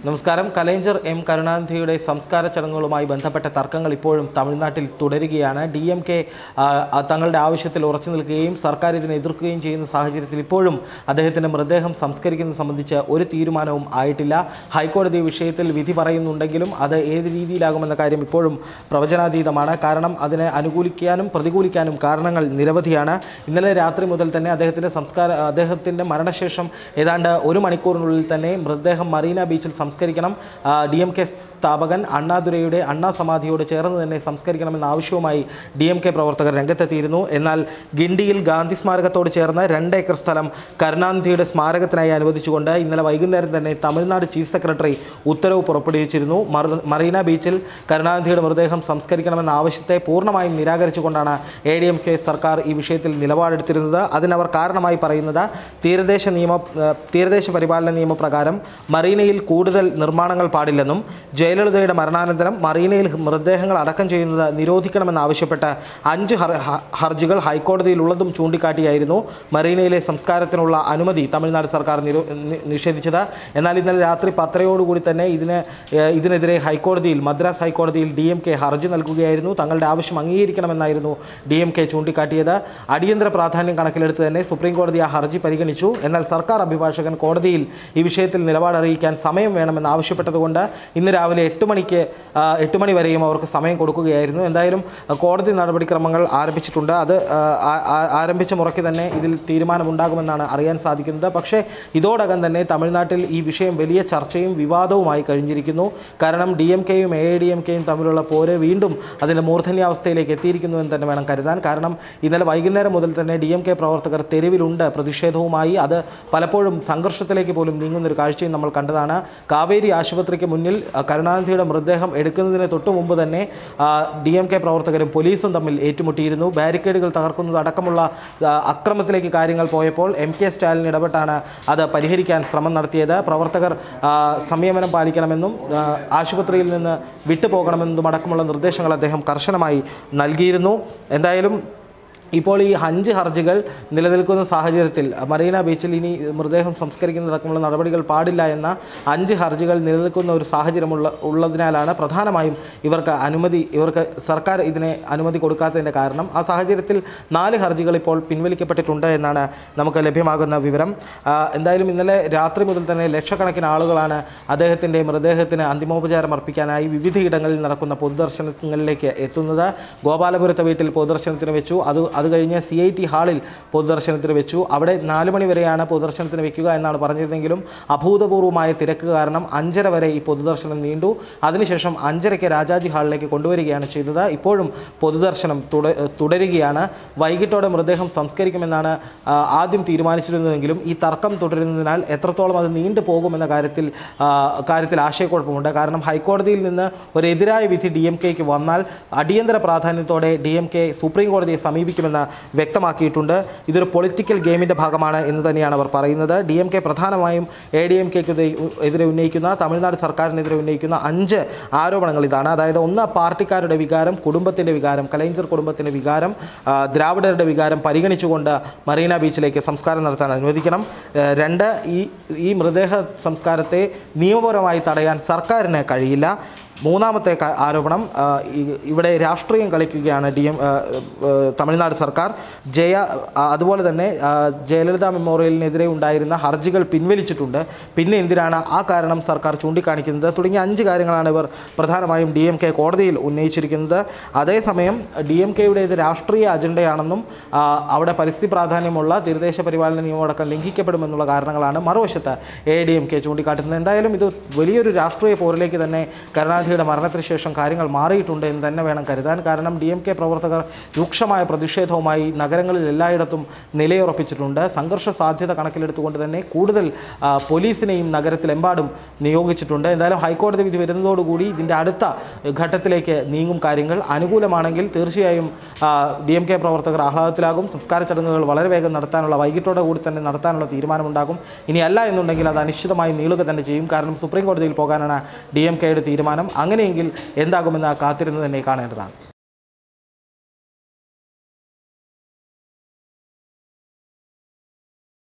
നമസ്കാരം കലൈഞ്ചർ എം കരുണാനിധിയുടെ സംസ്കാര ചടങ്ങുകളുമായി ബന്ധപ്പെട്ട തർക്കങ്ങൾ ഇപ്പോഴും തമിഴ്നാട്ടിൽ തുടരുകയാണ് ഡി എം കെ തങ്ങളുടെ ആവശ്യത്തിൽ ഉറച്ചു നിൽക്കുകയും സർക്കാർ ഇതിനെ എതിർക്കുകയും ചെയ്യുന്ന സാഹചര്യത്തിൽ ഇപ്പോഴും അദ്ദേഹത്തിൻ്റെ മൃതദേഹം സംസ്കരിക്കുന്നത് സംബന്ധിച്ച് ഒരു തീരുമാനവും ആയിട്ടില്ല ഹൈക്കോടതി വിഷയത്തിൽ വിധി പറയുന്നുണ്ടെങ്കിലും അത് ഏത് രീതിയിലാകുമെന്ന കാര്യം ഇപ്പോഴും പ്രവചനാതീതമാണ് കാരണം അതിനെ അനുകൂലിക്കാനും പ്രതികൂലിക്കാനും കാരണങ്ങൾ നിരവധിയാണ് ഇന്നലെ രാത്രി മുതൽ തന്നെ അദ്ദേഹത്തിൻ്റെ സംസ്കാര അദ്ദേഹത്തിൻ്റെ മരണശേഷം ഏതാണ്ട് ഒരു മണിക്കൂറിനുള്ളിൽ തന്നെ മൃതദേഹം മറീന ബീച്ചിൽ സംസ്കരിക്കണം ഡി എം കെ സ്ഥാപകൻ അണ്ണാദുരൈയുടെ അണ്ണാ സമാധിയോട് ചേർന്ന് തന്നെ സംസ്കരിക്കണമെന്ന ആവശ്യവുമായി ഡി എം കെ പ്രവർത്തകർ രംഗത്തെത്തിയിരുന്നു എന്നാൽ ഗിണ്ടിയിൽ ഗാന്ധി സ്മാരകത്തോട് ചേർന്ന് രണ്ട് ഏക്കർ സ്ഥലം കരുണാനിധിയുടെ സ്മാരകത്തിനായി അനുവദിച്ചുകൊണ്ട് ഇന്നലെ വൈകുന്നേരം തന്നെ തമിഴ്നാട് ചീഫ് സെക്രട്ടറി ഉത്തരവ് പുറപ്പെടുവിച്ചിരുന്നു മറ- മറീന ബീച്ചിൽ കരുണാനിധിയുടെ മൃതദേഹം സംസ്കരിക്കണമെന്ന ആവശ്യത്തെ പൂർണ്ണമായും നിരാകരിച്ചുകൊണ്ടാണ് എ ഡി എം കെ സർക്കാർ ഈ വിഷയത്തിൽ നിലപാടെടുത്തിരുന്നത് അതിനവർ കാരണമായി പറയുന്നത് തീരദേശ നിയമ ഏഹ് തീരദേശ പരിപാലന നിയമപ്രകാരം മറീനയിൽ കൂടുതൽ നിർമ്മാണങ്ങൾ പാടില്ലെന്നും ജയലളിതയുടെ മരണാനന്തരം മറീനയിൽ മൃതദേഹങ്ങൾ അടക്കം ചെയ്യുന്നത് നിരോധിക്കണമെന്നാവശ്യപ്പെട്ട് അഞ്ച് ഹർ- ഹ- ഹർജികൾ ഹൈക്കോടതിയിലുള്ളതും ചൂണ്ടിക്കാട്ടിയായിരുന്നു മറീനയിലെ സംസ്കാരത്തിനുള്ള അനുമതി തമിഴ്നാട് സർക്കാർ നിരോ നി- നിഷേധിച്ചത് എന്നാൽ ഇന്നലെ രാത്രി പത്തരയോടുകൂടി തന്നെ ഇതിന് ഏഹ് ഇതിനെതിരെ ഹൈക്കോടതിയിൽ മദ്രാസ് ഹൈക്കോടതിയിൽ ഡി എം കെ ഹർജി നൽകുകയായിരുന്നു തങ്ങളുടെ ആവശ്യം അംഗീകരിക്കണമെന്നായിരുന്നു ഡി എം കെ ചൂണ്ടിക്കാട്ടിയത് അടിയന്തര പ്രാധാന്യം കണക്കിലെടുത്ത് തന്നെ സുപ്രീം കോടതി ആ ഹർജി പരിഗണിച്ചു എന്നാൽ സർക്കാർ അഭിഭാഷകൻ കോടതിയിൽ ഈ വിഷയത്തിൽ നിലപാട് അറിയിക്കാൻ സമയം വേണമെന്ന് ആവശ്യപ്പെട്ടതുകൊണ്ട് ഇന്ന് രാവിലെ എട്ട് മണിക്ക് ആ, എട്ട് മണി വരെയും അവർക്ക് സമയം കൊടുക്കുകയായിരുന്നു എന്തായാലും ആ, കോടതി നടപടിക്രമങ്ങൾ ആരംഭിച്ചിട്ടുണ്ട് അത് ആ, ആ- ആ- ആരംഭിച്ച മുറയ്ക്ക് തന്നെ ഇതിൽ തീരുമാനമുണ്ടാകുമെന്നാണ് അറിയാൻ സാധിക്കുന്നത് പക്ഷേ ഇതോടകം തന്നെ തമിഴ്നാട്ടിൽ ഈ വിഷയം വലിയ ചർച്ചയും വിവാദവുമായി കഴിഞ്ഞിരിക്കുന്നു കാരണം ഡി എം കെയും എ ഡി എം കെയും തമ്മിലുള്ള പോര് വീണ്ടും അതിൻ്റെ മൂർധന്യാവസ്ഥയിലേക്ക് എത്തിയിരിക്കുന്നു എന്ന് തന്നെ വേണം കരുതാൻ കാരണം ഇന്നലെ വൈകുന്നേരം മുതൽ തന്നെ ഡി എം കെ പ്രവർത്തകർ തെരുവിലുണ്ട് പ്രതിഷേധവുമായി അത് പലപ്പോഴും സംഘർഷത്തിലേക്ക് പോലും നീങ്ങുന്നൊരു കാഴ്ചയും നമ്മൾ കണ്ടതാണ് കാവേരി ആശുപത്രിക്ക് മുന്നിൽ ആ, കരുണാനിധിയുടെ മൃതദേഹം എടുക്കുന്നതിന് തൊട്ടു മുമ്പ് തന്നെ ഡി എം കെ പ്രവർത്തകരും പോലീസും തമ്മിൽ ഏറ്റുമുട്ടിയിരുന്നു ബാരിക്കേഡുകൾ തകർക്കുന്നത് അടക്കമുള്ള ആ, അക്രമത്തിലേക്ക് കാര്യങ്ങൾ പോയപ്പോൾ എം കെ സ്റ്റാലിൻ ഇടപെട്ടാണ് അത് പരിഹരിക്കാൻ ശ്രമം നടത്തിയത് പ്രവർത്തകർ ആ, സംയമനം പാലിക്കണമെന്നും ആ, ആശുപത്രിയിൽ നിന്ന് വിട്ടുപോകണമെന്നും അടക്കമുള്ള നിർദ്ദേശങ്ങൾ അദ്ദേഹം കർശനമായി നൽകിയിരുന്നു എന്തായാലും ഇപ്പോൾ ഈ അഞ്ച് ഹർജികൾ നിലനിൽക്കുന്ന സാഹചര്യത്തിൽ മറീന ബീച്ചിൽ ഇനി മൃതദേഹം സംസ്കരിക്കുന്നതടക്കമുള്ള നടപടികൾ പാടില്ല എന്ന അഞ്ച് ഹർജികൾ നിലനിൽക്കുന്ന ഒരു സാഹചര്യമുള്ള ഉള്ളതിനാലാണ് പ്രധാനമായും ഇവർക്ക് അനുമതി ഇവർക്ക് സർക്കാർ ഇതിനെ അനുമതി കൊടുക്കാത്തതിൻ്റെ കാരണം ആ സാഹചര്യത്തിൽ നാല് ഹർജികൾ ഇപ്പോൾ പിൻവലിക്കപ്പെട്ടിട്ടുണ്ട് എന്നാണ് നമുക്ക് ലഭ്യമാകുന്ന വിവരം ആ, എന്തായാലും ഇന്നലെ രാത്രി മുതൽ തന്നെ ലക്ഷക്കണക്കിന് ആളുകളാണ് അദ്ദേഹത്തിൻ്റെ മൃതദേഹത്തിന് അന്തിമോപചാരം അർപ്പിക്കാനായി വിവിധയിടങ്ങളിൽ നടക്കുന്ന പൊതുദർശനങ്ങളിലേക്ക് എത്തുന്നത് ഗോപാലപുരത്തെ വീട്ടിൽ പൊതുദർശനത്തിന് വെച്ചു അത് അത് കഴിഞ്ഞ് സി ഐ ടി ഹാളിൽ പൊതുദർശനത്തിന് വെച്ചു അവിടെ നാല് മണി വരെയാണ് പൊതുദർശനത്തിന് വെക്കുക എന്നാണ് പറഞ്ഞിരുന്നെങ്കിലും അഭൂതപൂർവമായ തിരക്ക് കാരണം അഞ്ചര വരെ ഈ പൊതുദർശനം നീണ്ടു അതിനുശേഷം അഞ്ചരയ്ക്ക് രാജാജി ഹാളിലേക്ക് കൊണ്ടുവരികയാണ് ചെയ്തത് ഇപ്പോഴും പൊതുദർശനം തുട തുടരുകയാണ് വൈകിട്ടോടെ മൃതദേഹം സംസ്കരിക്കുമെന്നാണ് ആ, ആദ്യം തീരുമാനിച്ചിരുന്നതെങ്കിലും ഈ തർക്കം തുടരുന്നതിനാൽ എത്രത്തോളം അത് നീണ്ടു പോകുമെന്ന കാര്യത്തിൽ ആ, കാര്യത്തിൽ ആശയക്കുഴപ്പമുണ്ട് കാരണം ഹൈക്കോടതിയിൽ നിന്ന് ഒരു എതിരായ വിധി ഡി എം കെക്ക് വന്നാൽ അടിയന്തര പ്രാധാന്യത്തോടെ ഡി എം കെ സുപ്രീം കോടതിയെ സമീപിക്കുമെന്ന് വ്യക്തമാക്കിയിട്ടുണ്ട് ഇതൊരു പൊളിറ്റിക്കൽ ഗെയിമിൻ്റെ ഭാഗമാണ് എന്ന് തന്നെയാണ് അവർ പറയുന്നത് ഡി എം കെ പ്രധാനമായും എ ഡി എം കെക്ക് എതിരെ ഉന്നയിക്കുന്ന തമിഴ്നാട് സർക്കാരിനെതിരെ ഉന്നയിക്കുന്ന അഞ്ച് ആരോപണങ്ങൾ ഇതാണ് അതായത് ഒന്ന് പാർട്ടിക്കാരുടെ വികാരം കുടുംബത്തിൻ്റെ വികാരം കലൈഞ്ചർ കുടുംബത്തിൻ്റെ വികാരം ആ, ദ്രാവിഡരുടെ വികാരം പരിഗണിച്ചുകൊണ്ട് മറീന ബീച്ചിലേക്ക് സംസ്കാരം നടത്താൻ അനുവദിക്കണം ഏ, രണ്ട് ഈ ഈ മൃതദേഹ സംസ്കാരത്തെ നിയമപരമായി തടയാൻ സർക്കാരിന് കഴിയില്ല മൂന്നാമത്തെ ക- ആരോപണം ആ, ഈ- ഇവിടെ രാഷ്ട്രീയം കളിക്കുകയാണ് ഡി എം ആ, ആ, തമിഴ്നാട് സർക്കാർ ജയ ആ, അതുപോലെ തന്നെ ആ, ജയലളിത മെമ്മോറിയലിനെതിരെ ഉണ്ടായിരുന്ന ഹർജികൾ പിൻവലിച്ചിട്ടുണ്ട് പിന്നെ എന്തിനാണ് ആ കാരണം സർക്കാർ ചൂണ്ടിക്കാണിക്കുന്നത് തുടങ്ങിയ അഞ്ച് കാര്യങ്ങളാണ് ഇവർ പ്രധാനമായും ഡി എം കെ കോടതിയിൽ ഉന്നയിച്ചിരിക്കുന്നത് അതേസമയം ഡി എം കെയുടേത് രാഷ്ട്രീയ അജണ്ടയാണെന്നും ആ, അവിടെ പരിസ്ഥിതി പ്രാധാന്യമുള്ള തീരദേശ പരിപാലന നിയമമടക്കം ലംഘിക്കപ്പെടുമെന്നുള്ള കാരണങ്ങളാണ് മറുവശത്ത് എ ഡി എം കെ ചൂണ്ടിക്കാട്ടുന്നത് എന്തായാലും ഇത് വലിയൊരു രാഷ്ട്രീയ പോരിലേക്ക് തന്നെ കരുണാനിധിയുടെ മരണത്തിന് ശേഷം കാര്യങ്ങൾ മാറിയിട്ടുണ്ട് എന്ന് തന്നെ വേണം കരുതാൻ കാരണം ഡി എം കെ പ്രവർത്തകർ രൂക്ഷമായ പ്രതിഷേധവുമായി നഗരങ്ങളിൽ എല്ലായിടത്തും നിലയുറപ്പിച്ചിട്ടുണ്ട് സംഘർഷ സാധ്യത കണക്കിലെടുത്തുകൊണ്ട് തന്നെ കൂടുതൽ ആ, പോലീസിനെയും നഗരത്തിലെമ്പാടും നിയോഗിച്ചിട്ടുണ്ട് എന്തായാലും ഹൈക്കോടതി വിധി വരുന്നതോടുകൂടി ഇതിൻ്റെ അടുത്ത ഘട്ടത്തിലേക്ക് നീങ്ങും കാര്യങ്ങൾ അനുകൂലമാണെങ്കിൽ തീർച്ചയായും ഡി എം കെ പ്രവർത്തകർ ആഹ്ലാദത്തിലാകും സംസ്കാര ചടങ്ങുകൾ വളരെ വേഗം നടത്താനുള്ള വൈകിട്ടോടെ കൂടി തന്നെ നടത്താനുള്ള തീരുമാനമുണ്ടാകും ഇനി അല്ല എന്നുണ്ടെങ്കിൽ അത് അനിശ്ചിതമായി നീളുക തന്നെ ചെയ്യും കാരണം സുപ്രീം കോടതിയിൽ പോകാനാണ് ഡി എം കെയുടെ തീരുമാനം അങ്ങനെയെങ്കിൽ എന്താകുമെന്ന് കാത്തിരുന്ന് തന്നെ കാണേണ്ടതാണ്